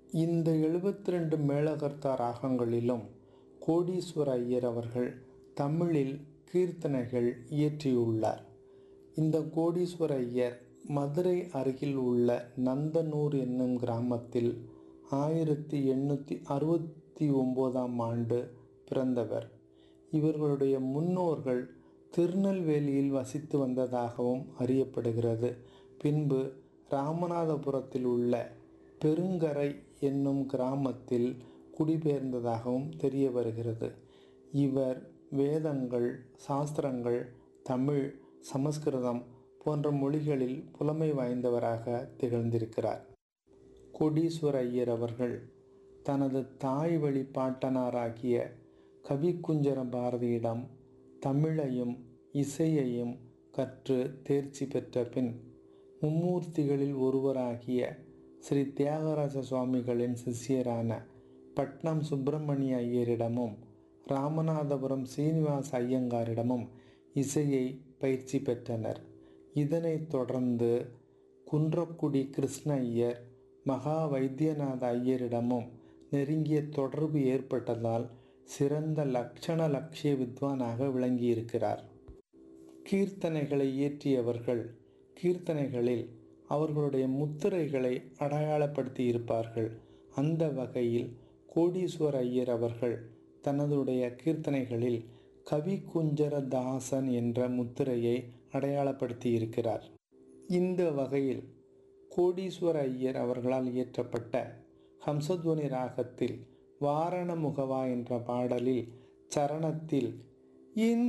இந்த எழுபத்தி ரெண்டு மேளகர்த்தா ராகங்களிலும் கோடீஸ்வர ஐயர் அவர்கள் தமிழில் கீர்த்தனைகள் இயற்றியுள்ளார் இந்த கோடீஸ்வர ஐயர் மதுரை அருகில் உள்ள நந்தனூர் என்னும் கிராமத்தில் ஆயிரத்தி எண்ணூற்றி அறுபத்தி ஒம்போதாம் ஆண்டு பிறந்தவர் இவர்களுடைய முன்னோர்கள் திருநெல்வேலியில் வசித்து வந்ததாகவும் அறியப்படுகிறது பின்பு ராமநாதபுரத்தில் உள்ள பெருங்கரை என்னும் கிராமத்தில் குடிபெயர்ந்ததாகவும் தெரிய வருகிறது இவர் வேதங்கள் சாஸ்திரங்கள் தமிழ் சமஸ்கிருதம் போன்ற மொழிகளில் புலமை வாய்ந்தவராக திகழ்ந்திருக்கிறார் கோடீஸ்வர ஐயர் அவர்கள் தனது தாய் வழி பாட்டனாராகிய கவிக்குஞ்சர பாரதியிடம் தமிழையும் இசையையும் கற்று தேர்ச்சி பெற்ற பின் மும்மூர்த்திகளில் ஒருவராகிய ஸ்ரீ தியாகராஜ சுவாமிகளின் சிஷ்யரான பட்னம் சுப்பிரமணிய ஐயரிடமும் ராமநாதபுரம் சீனிவாச ஐயங்காரிடமும் இசையை பயிற்சி பெற்றனர் இதனைத் தொடர்ந்து குன்றக்குடி கிருஷ்ண ஐயர் மகா வைத்தியநாத ஐயரிடமும் நெருங்கிய தொடர்பு ஏற்பட்டதால் சிறந்த லட்சண லட்சிய வித்வானாக விளங்கியிருக்கிறார் கீர்த்தனைகளை இயற்றியவர்கள் கீர்த்தனைகளில் அவர்களுடைய முத்திரைகளை அடையாளப்படுத்தி இருப்பார்கள் அந்த வகையில் கோடீஸ்வர ஐயர் அவர்கள் தனதுடைய கீர்த்தனைகளில் கவி குஞ்சர தாசன் என்ற முத்திரையை அடையாளப்படுத்தி இருக்கிறார் இந்த வகையில் கோடீஸ்வர ஐயர் அவர்களால் இயற்றப்பட்ட ஹம்சத்வனி ராகத்தில் வாரண முகவா என்ற பாடலில் சரணத்தில் இன்